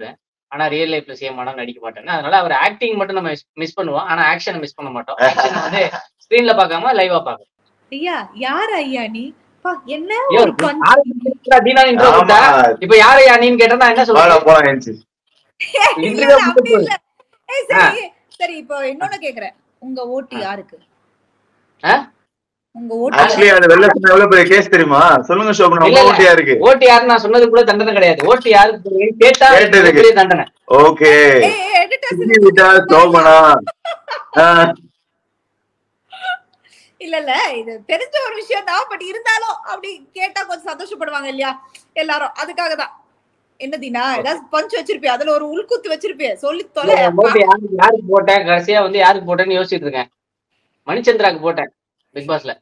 ஆனா ரியல் லைஃப்ல சேம் ஆனா நடிக்க மாட்டேன்னு அதனால அவர் ஆக்டிங் மட்டும் நம்ம மிஸ் பண்ணுவோம் ஆனா ஆக்ஷனை மிஸ் பண்ண மாட்டோம் ஆக்ஷன் வந்து ஸ்கிரீன்ல பார்க்காம லைவா பார்க்கணும் ஐயா யார் ஐயா நீ பா, என்ன ஐயோ, ஒரு பஞ்ச் ஆரம்பிச்சிருக்கா, தீனா intro ஆமா கொடுத்தா? இப்ப யாரு யா நீன்னு கேட்டா நான் என்ன போலாம் சொல்றேன் போலாம் ஏஞ்சி இல்ல, interview இல்ல, அப்படி கொடுத்து இல்ல. ஏய், சரி சரி இப்போ இன்னொன்னு கேக்குறேன் உங்க ஓட்டு யாருக்கு ஆ? உங்க ஓட்டு ஆக்சுவலி அது வெள்ள சொன்ன எவ்வளவு பெரிய கேஸ் தெரியுமா சொல்லுங்க சோபனா இல்ல, உங்க இல்ல. ஓட்டியா இருக்கு ஓட்டு யாரு நான் சொன்னது கூட தண்டனை கிடையாது ஓட்டு யாருக்கு போடுவீங்கன்னு கேட்டா கேட்டதுக்கு. பெரிய தண்டனை ஓகே ஏய், ஏய், editors விட்டா சோபனா ஆ, இல்ல இல்ல இது தெரிஞ்ச ஒரு விஷயம் தான் பட் இருந்தாலும் அப்படி கேட்டா கொஞ்சம் சந்தோஷப்படுவாங்க இல்லையா எல்லாரும் அதுக்காக தான் என்ன தீனா ஏதாவது பஞ்ச் வச்சிருப்பியா அதுல ஒரு உள்குத்து வச்சிருப்பிய சொல்லி தொலை இல்ல, ஓட்டு யாருக்கு யாருக்கு போட்டேன் கடைசியா வந்து யாருக்கு போட்டேன்னு யோசிச்சுட்டு இருக்கேன் மணிச்சந்திராக்கு போட்டேன் பிக் பாஸ்ல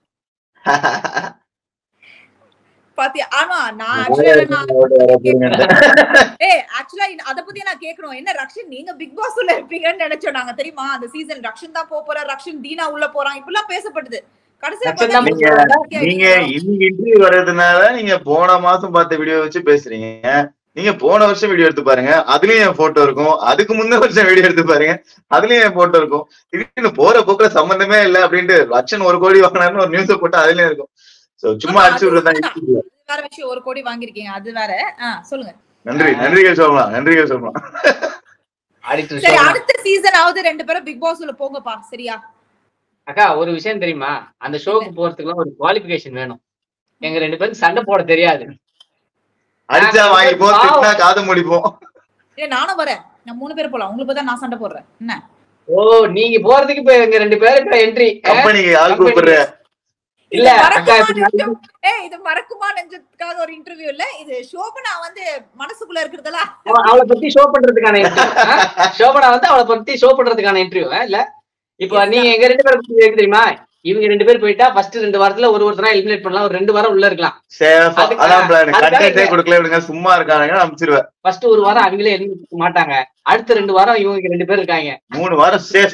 பாத்தியா ஆனா நான் ஆக்சுவலா நான் ஓட்டு வர போறீங்க. ஏய் ஆக்சுவலா அத பத்தி நான் கேக்குறோம் என்ன ரக்ஷன் நீங்க பிக் பாஸ் உள்ள இருப்பீங்கன்னு நினைச்சோம் நாங்க தெரியுமா அந்த சீசன் ரக்ஷன் தான் போக போற ரக்ஷன் தீனா உள்ள போறான் இப்படிலாம் பேசப்பட்டது கடைசியா ரக்ஷன் பார்த்தா தான் நீங்க நீங்க இன்னைக்கு இன்டர்வியூ வர்றதுனால நீங்க போன மாசம் பார்த்த வீடியோ வச்சு பேசுறீங்க நீங்க போன வருஷம் வீடியோ எடுத்து பாருங்க அதுலயும் என் போட்டோ இருக்கும் அதுக்கு முந்தின வருஷம் வீடியோ எடுத்து பாருங்க அதுலயும் என் போட்டோ இருக்கும் திடீர்னு போற போக்குல சம்பந்தமே இல்ல அப்படின்ட்டு லட்சம் ஒரு கோடி வாங்கினாருன்னு ஒரு நியூஸ் போட்டு அதுலயும் இருக்கும் சோ சும்மா ஆமா, அடிச்சு அது விடுறதுதான் உண்மைதான். YouTube. வேற விஷயம் ஒரு கோடி வாங்கிருக்கீங்க அது வேற ஆ, சொல்லுங்க நன்றி நன்றிகள் சொல்லலாம் நன்றிகள் சொல்லலாம் ஆடிட்டர் சரி ஷோ அடுத்த சீசன் ஆவது ரெண்டு பேரும் பிக் பாஸ் உள்ள போங்கப்பா சரியா அக்கா ஒரு விஷயம் தெரியுமா அந்த ஷோக்கு போறதுக்குலாம் ஒரு குவாலிபிகேஷன் வேணும் எங்க ரெண்டு பேரும் சண்டை போட தெரியாது அடிச்சா வாங்கிப்போம் திட்டினா காது முடிப்போம் ஏ நானும் வரேன் நான் மூணு பேர் போலாம் உங்களுக்கு தான் நான் சண்டை போடுறேன் என்ன ஓ நீங்க போறதுக்கு இப்ப எங்க ரெண்டு பேருக்கு என்ட்ரி கம்பெனிக்கு ஆள் கூப்பிடுற இல்ல இது அக்கா மறக்குமா இப்ப நெஞ்சம்? ஏய் இது மறக்குமா நெஞ்சத்துக்காக ஒரு இன்டர்வியூ இல்ல இது சோபனா வந்து மனசுக்குள்ள இருக்கிறதெல்லாம் அவ- அவளை பத்தி ஷோ பண்றதுக்கான இன்டர்வியூ சோபனா வந்து அவளை பத்தி ஷோ பண்றதுக்கான இன்டர்வியூ இல்ல இப்ப நீங்க எங்க ரெண்டு பேரும் பத்தி எனக்கு தெரியுமா இவங்க ரெண்டு பேர் போயிட்டா ஃபர்ஸ்ட் ரெண்டு வாரத்துல ஒரு ஒருத்தரா எலிமினேட் பண்ணலாம் ஒரு ரெண்டு வாரம் உள்ள இருக்கலாம் சேஃபா அதுக்கு- அதான் பிளான் அதுக்காக கண்டென்ட்டே இல்ல. கொடுக்கல விடுங்க சும்மா இருக்கானுங்க அனுப்பிச்சிருவேன் ஃபர்ஸ்ட் ஒரு வாரம் அவங்களே எலிமினேட் பண்ண மாட்டாங்க அடுத்த ரெண்டு வாரம் இவங்க ரெண்டு பேர் இருக்காங்க மூணு வாரம் சேஃப்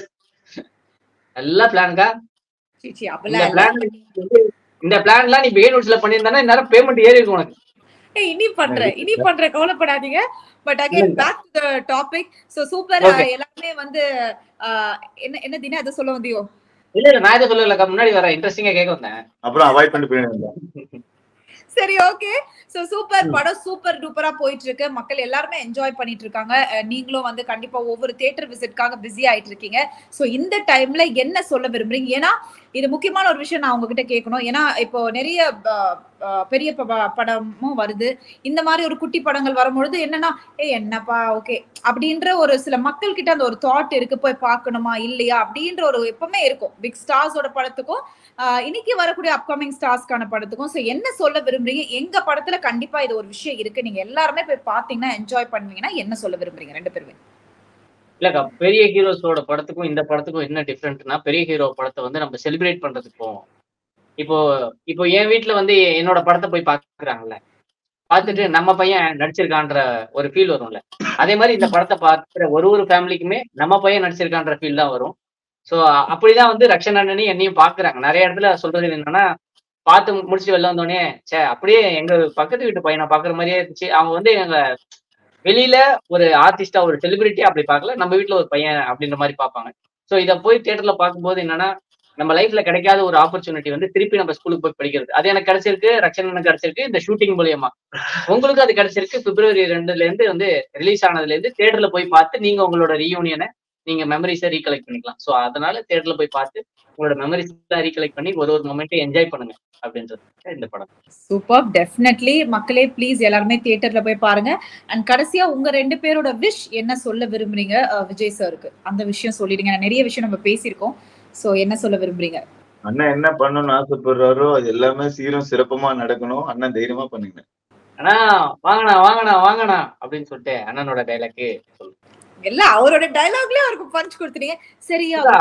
நல்ல பிளான்க்கா சீ, சீ, இந்த அப்பெல்லாம் இல்ல. பிளான் இந்த பிளான்லாம் நீ பேனூட்ஸ்ல பண்ணியிருந்தானா இந்நேரம் பேமெண்ட் ஏறி இருக்கும் உனக்கு ஏய், இனி பண்றேன் இனி பண்றேன் கவலைப்படாதீங்க பட் அகைன் இல்ல. Back to topic so super Okay. எல்லாருமே வந்து ஆஹ், என்ன என்ன தினா அதை சொல்ல வந்தியோ இல்ல இல்ல நான் எதை சொல்லலக்கா முன்னாடி வர இன்ட்ரெஸ்டிங்கா கேட்க வந்தேன் அப்புறம் அவாய்ட் பண்ணிட்டு போயிருந்தேன் சரி ஓகே சோ சூப்பர் படம் சூப்பர் டூப்பரா போயிட்டு இருக்கு மக்கள் எல்லாருமே என்ஜாய் பண்ணிட்டு இருக்காங்க அஹ் நீங்களும் வந்து கண்டிப்பா ஒவ்வொரு தியேட்டர் விசிட்காக பிஸி ஆயிட்டு இருக்கீங்க சோ இந்த டைம்ல என்ன சொல்ல விரும்புறீங்க ஏன்னா இது முக்கியமான ஒரு விஷயம் நான் உங்ககிட்ட கேட்கணும் ஏன்னா இப்போ நிறைய அஹ், அஹ், பெரிய ப- ப- படமும் வருது இந்த மாதிரி ஒரு குட்டி படங்கள் வரும்பொழுது என்னன்னா ஏ என்னப்பா ஓகே அப்படின்ற ஒரு சில மக்கள் கிட்ட அந்த ஒரு தாட் இருக்கு போய் பார்க்கணுமா இல்லையா அப்படின்ற ஒரு எப்பவுமே இருக்கும் பிக் ஸ்டார்ஸோட படத்துக்கும் ஆஹ் இன்னைக்கு வரக்கூடிய அப்கமிங் ஸ்டார்ஸ்க்கான படத்துக்கும் ஸோ என்ன சொல்ல விரும்புறீங்க எங்க படத்துல கண்டிப்பா இது ஒரு விஷயம் இருக்கு நீங்க எல்லாருமே போய் பாத்தீங்கன்னா என்ஜாய் பண்ணுவீங்கன்னா என்ன சொல்ல விரும்புறீங்க ரெண்டு பேருமே இல்லக்கா பெரிய ஹீரோஸோட படத்துக்கும் இந்த படத்துக்கும் என்ன டிஃப்ரெண்ட்னா பெரிய ஹீரோ படத்தை வந்து நம்ம செலிப்ரேட் பண்றதுக்கு போவோம் இப்போ இப்போ என் வீட்ல வந்து என்னோட படத்தை போய் பாக்குறாங்கல்ல பார்த்துட்டு நம்ம பையன் நடிச்சிருக்கான்ற ஒரு ஃபீல் வரும்ல அதே மாதிரி இந்த படத்தை பார்க்குற ஒரு ஒரு ஃபேமிலிக்குமே நம்ம பையன் நடிச்சிருக்கான்ற ஃபீல் தான் வரும் ஸோ அப்படிதான் வந்து ரக்ஷன் அண்ணனையும் என்னையும் பாக்குறாங்க நிறைய இடத்துல சொல்றது என்னன்னா பார்த்து முடிச்சுட்டு வெளில வந்தோடனே சே அப்படியே எங்க பக்கத்து வீட்டு பையனை பாக்குற மாதிரியே இருந்துச்சு அவங்க வந்து எங்க வெளியில ஒரு ஆர்டிஸ்டா ஒரு செலிபிரிட்டியா அப்படி பார்க்கல நம்ம வீட்ல ஒரு பையன் அப்படின்ற மாதிரி பார்ப்பாங்க ஸோ இதை போய் தியேட்டர்ல பார்க்கும்போது என்னன்னா நம்ம லைஃப்ல கிடைக்காத ஒரு ஆப்பர்ச்சுனிட்டி வந்து திருப்பி நம்ம ஸ்கூலுக்கு போய் படிக்கிறது அது எனக்கு கிடைச்சிருக்கு ரக்ஷன் எனக்கு கிடைச்சிருக்கு இந்த ஷூட்டிங் மூலியமா உங்களுக்கு அது கிடைச்சிருக்கு பிப்ரவரி ரெண்டுல இருந்து வந்து ரிலீஸ் ஆனதுல இருந்து தியேட்டர்ல போய் பார்த்து நீங்க உங்களோட ரீயூனியனை நீங்க மெமரிஸை ரீகலெக்ட் பண்ணிக்கலாம் ஸோ அதனால தியேட்டர்ல போய் பார்த்து உங்களோட மெமரிஸ் ரீகலெக்ட் பண்ணி ஒரு ஒரு மொமெண்ட்டை என்ஜாய் பண்ணுங்க அப்படின்றது இந்த படம் சூப்பர் டெஃபினெட்லி மக்களே ப்ளீஸ் எல்லாருமே தியேட்டர்ல போய் பாருங்க அண்ட் கடைசியா உங்க ரெண்டு பேரோட விஷ் என்ன சொல்ல விரும்புறீங்க அஹ், விஜய் சாருக்கு அந்த விஷயம் சொல்லிடுங்க நான் நிறைய விஷயம் நம்ம பேசியிருக்கோம் சோ என்ன சொல்ல விரும்புறீங்க அண்ணன் என்ன பண்ணணும்னு ஆசைப்படுறாரோ அது எல்லாமே சீரும் சிறப்புமா நடக்கணும் அண்ணன் தைரியமா பண்ணுங்க ஆனா வாங்கண்ணா வாங்கண்ணா வாங்கண்ணா அப்படின்னு சொல்லிட்டு அண்ணனோட டைலாக்கு சொல்லு எல்லாம் அவரோட டைலாக்லயே அவருக்கு பஞ்ச் கொடுத்துட்டீங்க சரியா இல்ல.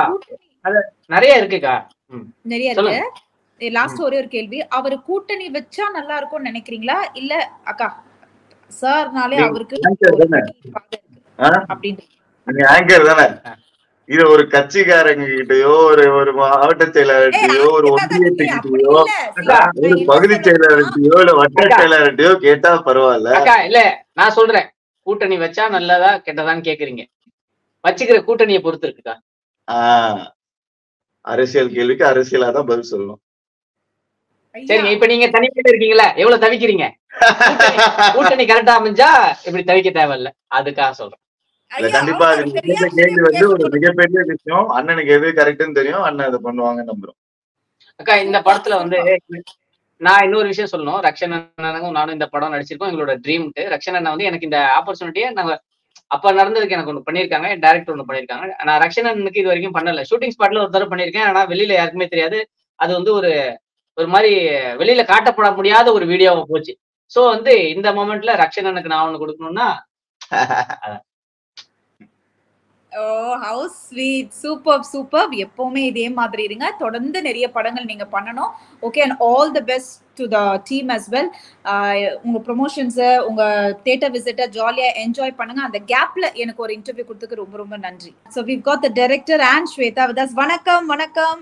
நிறைய இருக்குக்கா நிறைய சொல்லுங்க. இருக்கு லாஸ்ட் ஒரே ஒரு கேள்வி அவர் கூட்டணி வச்சா நல்லா இருக்கும்னு நினைக்கிறீங்களா இல்ல அக்கா சார்னாலே நீங்க அவருக்கு anchor ஒரு தானே? தனி பாதை இருக்கு ஆ? அப்படின்ட்டு நீங்க ஆங்கர் தானே இது ஒரு கட்சிக்காரங்க கிட்டயோ ஒரு ஒரு மாவட்ட செயலாளர்கிட்டயோ ஒரு ஒன்றியத்துக்கிட்டயோ ஒரு பகுதி செயலாளர்கிட்டயோ இல்ல வட்ட அக்கா. செயலாளர்கிட்டயோ கேட்டா பரவாயில்ல அக்கா இல்ல நான் சொல்றேன் கூட்டணி வச்சா நல்லதா கெட்டதான்னு கேக்குறீங்க வச்சுக்கிற கூட்டணியை பொறுத்து இருக்குக்கா ஆஹ் அரசியல் கேள்விக்கு அரசியலா தான் பதில் சொல்லணும் சரிங்க இப்ப நீங்க தனிமையில இருக்கீங்களா எவ்வளவு தவிக்கிறீங்க கூட்டணி கரெக்டா அமைஞ்சா இப்படி தவிக்க தேவையில்ல அதுக்காக சொல்றேன் இல்ல கண்டிப்பா அது நீங்க கேட்ட கேள்வி வந்து ஒரு மிகப்பெரிய விஷயம் அண்ணனுக்கு எது கரெக்ட்னு தெரியும் அண்ணன் அதை பண்ணுவாங்க நம்புறோம் அக்கா இந்த படத்துல வந்து நான் இன்னொரு விஷயம் சொல்லணும் ரக்ஷன் அண்ணனுக்கும் நானும் இந்த படம் நடிச்சிருக்கோம் எங்களோட ட்ரீம்ட்டு ரக்ஷன் அண்ணா வந்து எனக்கு இந்த ஆப்பர்ச்சுனிட்டியை நாங்க அப்ப நடந்ததுக்கு எனக்கு ஒன்று பண்ணியிருக்காங்க டேரக்டர் ஒன்று பண்ணியிருக்காங்க நான் ரக்ஷன் அண்ணனுக்கு இது வரைக்கும் பண்ணல ஷூட்டிங் ஸ்பாட்ல ஒரு தடவை பண்ணியிருக்கேன் ஆனா வெளியில யாருக்குமே தெரியாது அது வந்து ஒரு ஒரு மாதிரி வெளியில காட்டப்பட முடியாத ஒரு வீடியோவா போச்சு சோ வந்து இந்த மொமெண்ட்ல ரக்ஷன் அண்ணனுக்கு நான் ஒன்று கொடுக்கணும்னா oh how sweet super super எப்பவுமே இதே மாதிரி இருங்க தொடர்ந்து நிறைய படங்கள் நீங்க பண்ணணும் okay and all the best to the team as well உங்க ப்ரொமோஷன்ஸை உங்க தேட்டர் விசிட்டை ஜாலியா என்ஜாய் பண்ணுங்க அந்த கேப்ல எனக்கு ஒரு இன்டர்வியூ கொடுத்ததுக்கு ரொம்ப ரொம்ப நன்றி so we got the director and Shweta with us வணக்கம் வணக்கம்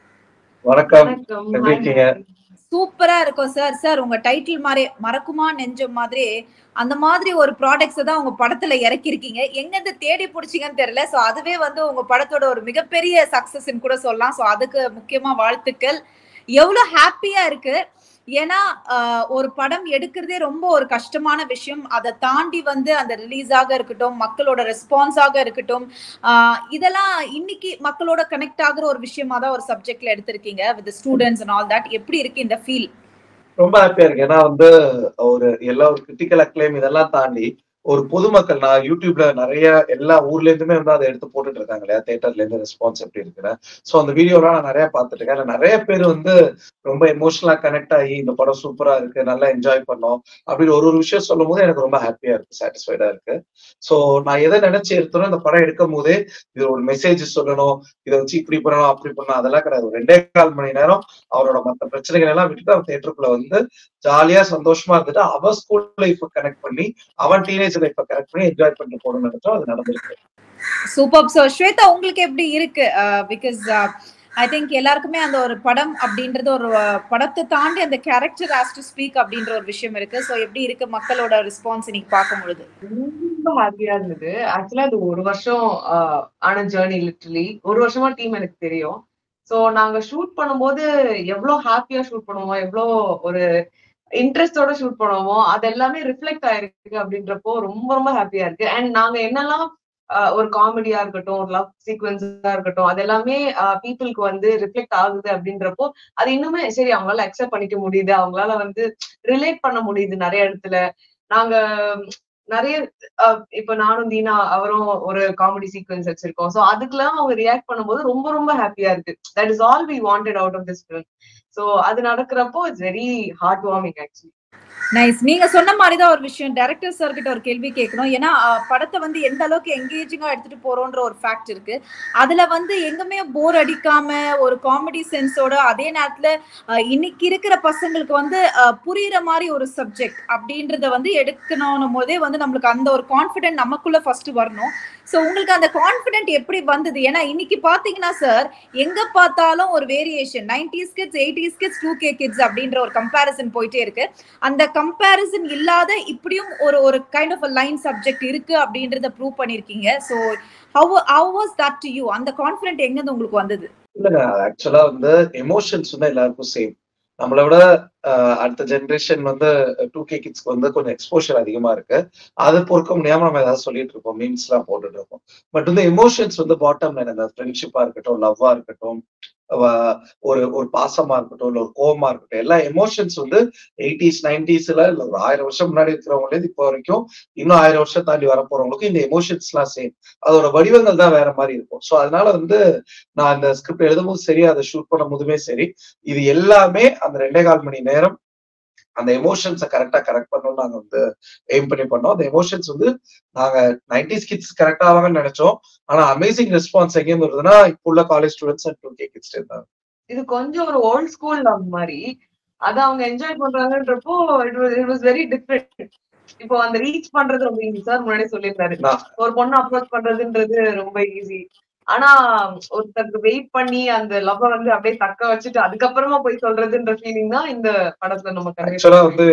வணக்கம் எப்படி இருக்கீங்க சூப்பரா இருக்கும் சார் சார் உங்க டைட்டில் மாதிரி மறக்குமா நெஞ்சம் மாதிரி அந்த மாதிரி ஒரு ப்ராடக்ட்ஸ் தான் உங்க படத்துல இறக்கிருக்கீங்க எங்க இருந்து தேடி பிடிச்சிங்கன்னு தெரியல சோ அதுவே வந்து உங்க படத்தோட ஒரு மிகப்பெரிய சக்சஸ்ன்னு கூட சொல்லலாம் சோ அதுக்கு முக்கியமா வாழ்த்துக்கள் எவ்வளவு ஹாப்பியா இருக்கு ஏன்னா ஆஹ், ஒரு படம் எடுக்கிறதே ரொம்ப ஒரு கஷ்டமான விஷயம் அதை தாண்டி வந்து அந்த ரிலீஸாக இருக்கட்டும் மக்களோட ரெஸ்பான்ஸாக இருக்கட்டும் ஆஹ், இதெல்லாம் இன்னைக்கு மக்களோட கனெக்ட் ஆகுற ஒரு விஷயமா தான் ஒரு சப்ஜெக்ட்ல எடுத்திருக்கீங்க with students and all that எப்படி இருக்கு இந்த ஃபீல் ரொம்ப ஹாப்பியா இருக்கு ஏன்னா வந்து ஒரு எல்லா ஒரு கிரிட்டிக்கல் அக்ளைம் இதெல்லாம் தாண்டி ஒரு பொதுமக்கள் நான் யூடியூப்ல நிறைய எல்லா ஊர்ல இருந்துமே வந்து அதை எடுத்து போட்டுட்டு இருக்காங்க இல்லையா தேட்டர்ல இருந்து ரெஸ்பான்ஸ் எப்படி இருக்குன்னு சோ அந்த வீடியோலாம் நான் நிறைய பார்த்துட்டு இருக்கேன் அதுல நிறைய பேர் வந்து ரொம்ப எமோஷனலா கனெக்ட் ஆகி இந்த படம் சூப்பரா இருக்கு நல்லா என்ஜாய் பண்ணோம் அப்படின்னு ஒரு ஒரு விஷயம் சொல்லும் போது எனக்கு ரொம்ப ஹாப்பியா இருக்கு சாட்டிஸ்ஃபைடா இருக்கு சோ நான் எதை நினைச்சு எடுத்தனோ இந்த படம் எடுக்கும் போதே இது ஒரு மெசேஜ் சொல்லணும் இதை வச்சு இப்படி பண்ணணும் அப்படி பண்ணணும் அதெல்லாம் கிடையாது ஒரு ரெண்டே கால் மணி நேரம் அவரோட மத்த பிரச்சனைகள் எல்லாம் விட்டுட்டு அவன் தேட்டருக்குள்ள வந்து ஜாலியா சந்தோஷமா இருந்துட்டு அவன் ஸ்கூல் லைஃப் கனெக்ட் பண்ணி அவன் டீனேஜ் லைஃப் கனெக்ட் பண்ணி என்ஜாய் பண்ணிட்டு போகணும்னு நினைச்சோம் அது நடந்திருக்கு சூப்பர் சோ ஸ்வேதா உங்களுக்கு எப்படி இருக்கு பிகாஸ் ஐ திங்க் எல்லாருக்குமே அந்த ஒரு படம் அப்படின்றது ஒரு அஹ், படத்தை தாண்டி அந்த கேரக்டர் ஹாஸ் டு ஸ்பீக் அப்படின்ற ஒரு விஷயம் இருக்கு சோ எப்படி இருக்கு மக்களோட ரெஸ்பான்ஸ் இன்னைக்கு பார்க்கும் பொழுது ரொம்ப ஹாப்பியா இருந்தது ஆக்சுவலா அது ஒரு வருஷம் ஆஹ், ஆன ஜேர்னி லிட்டரலி ஒரு வருஷமா டீம் எனக்கு தெரியும் சோ நாங்க ஷூட் பண்ணும்போது எவ்வளவு ஹாப்பியா ஷூட் பண்ணுவோம் எவ்வளவு ஒரு இன்ட்ரெஸ்டோட ஷூட் பண்ணுவோமோ அது எல்லாமே ரிஃப்ளெக்ட் ஆயிருக்கு அப்படின்றப்போ ரொம்ப ரொம்ப ஹாப்பியா இருக்கு அண்ட் நாங்க என்னெல்லாம் ஆஹ், ஒரு காமெடியா இருக்கட்டும் ஒரு லவ் சீக்வன்ஸா இருக்கட்டும் அது எல்லாமே பீப்புளுக்கு வந்து ரிஃப்ளெக்ட் ஆகுது அப்படின்றப்போ அது இன்னுமே சரி அவங்களால அக்செப்ட் பண்ணிக்க முடியுது அவங்களால வந்து ரிலேட் பண்ண முடியுது நிறைய இடத்துல நாங்க நிறைய அஹ் இப்ப நானும் தீனா அவரும் ஒரு காமெடி சீக்வன்ஸ் வச்சிருக்கோம் சோ அதுக்கெல்லாம் அவங்க ரியாக்ட் பண்ணும்போது ரொம்ப ரொம்ப ஹாப்பியா இருக்கு that is all we wanted out of this film so அது நடக்கிறப்போ it's very heart warming actually nice நீங்க சொன்ன மாதிரி தான் ஒரு விஷயம் டைரக்டர் சார் கிட்ட ஒரு கேள்வி கேட்கணும் ஏன்னா அஹ், படத்தை வந்து எந்த அளவுக்கு எங்கேஜிங்கா எடுத்துட்டு போறோன்ற ஒரு ஃபேக்ட் இருக்கு அதுல வந்து எங்குமே போர் அடிக்காம ஒரு காமெடி சென்ஸோட அதே நேரத்துல அஹ், இன்னைக்கு இருக்கிற பசங்களுக்கு வந்து அஹ், புரியுற மாதிரி ஒரு சப்ஜெக்ட் அப்படின்றத வந்து எடுக்கணும் போதே வந்து நம்மளுக்கு அந்த ஒரு கான்ஃபிடென்ட் நமக்குள்ள ஃபர்ஸ்ட் வரணும் ஸோ உங்களுக்கு அந்த கான்ஃபிடென்ட் எப்படி வந்தது ஏன்னா இன்னைக்கு பாத்தீங்கன்னா சார் எங்க பார்த்தாலும் ஒரு variation nineties kids eighties kids two K kids அப்படின்ற ஒரு கம்பேரிசன் போயிட்டே இருக்கு அந்த கம்பேரிசன் இல்லாத இப்படியும் ஒரு ஒரு கைண்ட் ஆஃப் லைன் சப்ஜெக்ட் இருக்கு அப்படின்றத ப்ரூவ் பண்ணிருக்கீங்க so how how was that to you அந்த கான்ஃபிடென்ட் எங்க இருந்து உங்களுக்கு வந்தது இல்லைங்க ஆக்சுவலா வந்து எமோஷன்ஸ் வந்து எல்லாருக்கும் சேம் நம்மளை விட ஆஹ், அடுத்த ஜென்ரேஷன் வந்து டூ கே கிட்ஸ்க்கு வந்து கொஞ்சம் எக்ஸ்போஷர் அதிகமா இருக்கு அது பொறுக்க முடியாம நம்ம ஏதாவது சொல்லிட்டு இருப்போம் மீம்ஸ் எல்லாம் போட்டுட்டு இருப்போம் பட் வந்து எமோஷன்ஸ் வந்து பாட்டம் லைன் அந்த ஃப்ரெண்ட்ஷிப்பா இருக்கட்டும் லவ்வா இருக்கட்டும் அவ- ஒரு ஒரு பாசமா இருக்கட்டும் இல்ல ஒரு கோவமா இருக்கட்டும் எல்லா எமோஷன்ஸ் வந்து எயிட்டிஸ் நைன்டிஸ்ல இல்ல ஒரு ஆயிரம் வருஷம் முன்னாடி இருக்கிறவங்களே இப்போ வரைக்கும் இன்னும் ஆயிரம் வருஷம் தாண்டி வர போறவங்களுக்கு இந்த எமோஷன்ஸ் எல்லாம் சேம் அதோட வடிவங்கள் தான் வேற மாதிரி இருக்கும் சோ அதனால வந்து நான் அந்த ஸ்கிரிப்ட் எழுதும்போது சரி அதை ஷூட் பண்ணும் போதுமே சரி இது எல்லாமே அந்த ரெண்டே கால் மணி நேரம் அந்த எமோஷன்ஸை கரெக்டா கரெக்ட் பண்ணணும்னு நாங்க வந்து எய்ம் பண்ணி பண்ணோம் அந்த எமோஷன்ஸ் வந்து நாங்க நைன்டிஸ் கிட்ஸ் கரெக்ட் ஆவாங்கன்னு நினைச்சோம் ஆனா அமேசிங் ரெஸ்பான்ஸ் எங்கேயும் வருதுன்னா இப்போ உள்ள college students and two K kids இருந்தாங்க இது கொஞ்சம் ஒரு ஓல்ட் ஸ்கூல் லவ் மாதிரி அதை அவங்க என்ஜாய் பண்றாங்கன்றப்போ it was it was very different இப்போ அந்த ரீச் பண்றது ரொம்ப ஈஸி சார் முன்னாடி சொல்லியிருந்தாரு நான் ஒரு பொண்ணு அப்ரோச் பண்றதுன்றது ரொம்ப ஈஸி ஆனா ஒருத்தருக்கு வெயிட் பண்ணி அந்த லவ் வந்து அப்படியே தக்க வச்சுட்டு அதுக்கப்புறமா போய் சொல்றதுன்ற ஃபீலிங் தான் இந்த படத்துல நம்ம கண்டிப்பா ஆக்சுவலா வந்து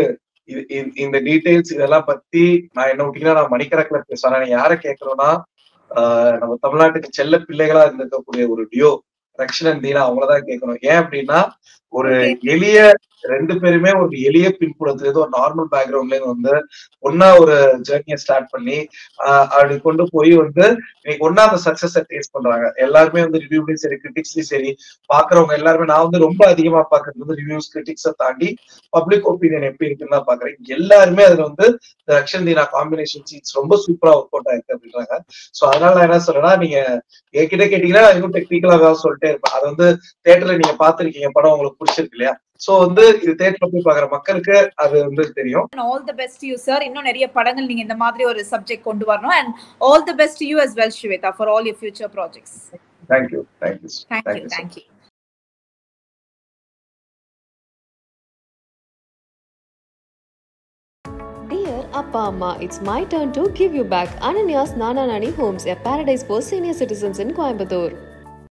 இது இந்த- இந்த டீடைல்ஸ் இதெல்லாம் பத்தி நான் என்ன விட்டீங்கன்னா நான் மணிக்கணக்கில் பேசுவேன் ஆனா நீங்க யாரை கேட்கணும்னா ஆஹ் நம்ம தமிழ்நாட்டுக்கு செல்ல பிள்ளைகளா இருந்திருக்கக்கூடிய ஒரு டியோ ரக்ஷன் தீனா அவங்களதான் கேட்கணும் ஏன் அப்படின்னா ஒரு Okay. எளிய ரெண்டு பேருமே ஒரு எளிய பின்புலத்துல இருந்து ஒரு நார்மல் பேக்ரவுண்ட்ல இருந்து வந்து ஒன்னா ஒரு ஜேர்னியை ஸ்டார்ட் பண்ணி ஆஹ் அப்படி கொண்டு போய் வந்து இன்னைக்கு ஒன்னா அந்த சக்சஸை டேஸ்ட் பண்றாங்க எல்லாருமே வந்து ரிவ்யூலையும் சரி கிரிட்டிக்ஸ்லயும் சரி பாக்குறவங்க எல்லாருமே நான் வந்து ரொம்ப அதிகமா பாக்குறது வந்து ரிவ்யூஸ் கிரிட்டிக்ஸை தாண்டி பப்ளிக் ஒப்பீனியன் எப்படி இருக்குன்னு தான் பாக்குறேன் எல்லாருமே அதுல வந்து இந்த ரக்ஷன் தீனா காம்பினேஷன் சீட்ஸ் ரொம்ப சூப்பரா ஒர்க் அவுட் ஆயிருக்கு அப்படின்றாங்க சோ அதனால நான் என்ன சொல்றேன்னா நீங்க என்கிட்ட கேட்டீங்கன்னா நான் இன்னும் டெக்னிக்கலா ஏதாவது சொல்லிட்டே இருப்பேன் அது வந்து தேட்டர்ல நீங்க பாத்திருக்கீங்க படம் உங்களுக்கு பிடிச்சிருக்கு இல்லையா சோ வந்து இது தேட்டர்ல போய் பாக்குற மக்களுக்கு அது வந்து தெரியும் all the best you sir இன்னும் நிறைய படங்கள் நீங்க இந்த மாதிரி ஒரு சப்ஜெக்ட் கொண்டு வரணும் and all the best you as well Shweta for all your future projects thank you thank you thank you thank you Dear Appa Amma, it's my turn to give you back Ananya's Nana Nani Homes, a paradise for senior citizens in Coimbatore.